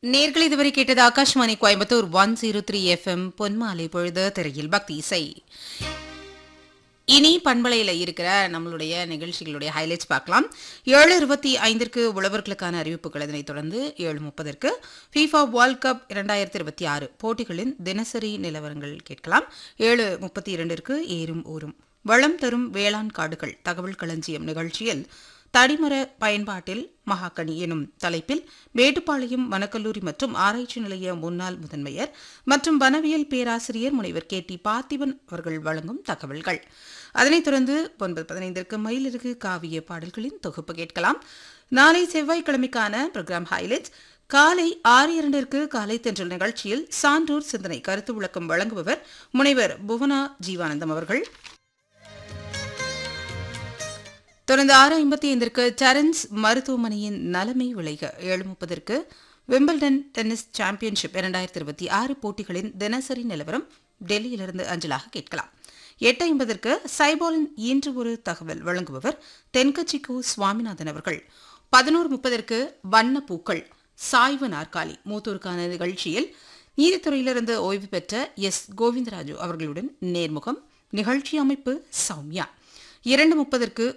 நேர்கள் இதுவரை கேட்டது Akashvani Coimbatore one zero three FM பொன்மாலை பொழுது திரையில் பக்தி இசை இனி பண்பலையில் இருக்கிற நம்மளுடைய நிகழ்ச்சிகளுடைய ஹைலைட்ஸ் பார்க்கலாம் ஏழு இருபத்தி ஐந்திற்கு உழவர்களுக்கான அறிவிப்புகள் இதனைத் தொடர்ந்து ஏழு முப்பதற்கு ஃபீஃபா வேர்ல்ட் கப் இரண்டாயிரத்தி இருபத்தி ஆறு போட்டிகளின் தினசரி நிலவரங்கள் கேட்கலாம் ஏழு முப்பத்தி இரண்டிற்கு ஏறும் ஊரும் வளம் தரும் வேளாண் காடுகள் தகவல் களஞ்சியம் நிகழ்ச்சியில் தடிமர பயன்பாட்டில் மகாகனி எனும் தலைப்பில் மேட்டுப்பாளையம் வனக்கல்லூரி மற்றும் ஆராய்ச்சி நிலைய முன்னாள் முதன்மையர் மற்றும் வனவியல் பேராசிரியர் முனைவர் கே டி பார்த்திபன் அவர்கள் வழங்கும் தகவல்கள் அதனைத் தொடர்ந்து ஒன்பது பதினைந்திற்கு மயிலிருக்கு காவிய பாடல்களின் தொகுப்பு கேட்கலாம் நாளை செவ்வாய்க்கிழமைக்கான புரோகிராம் ஹைலைட்ஸ் காலை ஆறு இரண்டிற்கு காலை தென்றல் நிகழ்ச்சியில் சான்றோர் சிந்தனை கருத்து விளக்கம் வழங்குபவர் முனைவர் புவனா ஜீவானந்தம் அவர்கள் தொடர்ந்து ஆறு ஐம்பத்தி ஐந்திற்கு சரன்ஸ் மருத்துவமனையின் நலமை விளைக ஏழு முப்பதற்கு விம்பிள்டன் டென்னிஸ் சாம்பியன்ஷிப் இரண்டாயிரத்தி இருபத்தி ஆறு போட்டிகளின் தினசரி நிலவரம் டெல்லியிலிருந்து அஞ்சலாக கேட்கலாம் எட்டு ஐம்பதற்கு சைபாலின் இன்று ஒரு தகவல் வழங்குபவர் தென்கட்சிக்கு சுவாமிநாதன் அவர்கள் பதினோரு முப்பதற்கு வண்ண பூக்கள் சாய்வு நாற்காலி மூத்தோருக்கான நிகழ்ச்சியில் நீதித்துறையிலிருந்து ஓய்வு பெற்ற எஸ் கோவிந்தராஜு அவர்களுடன் நேர்முகம் நிகழ்ச்சி அமைப்பு சௌமியா இரண்டு முப்பதற்கு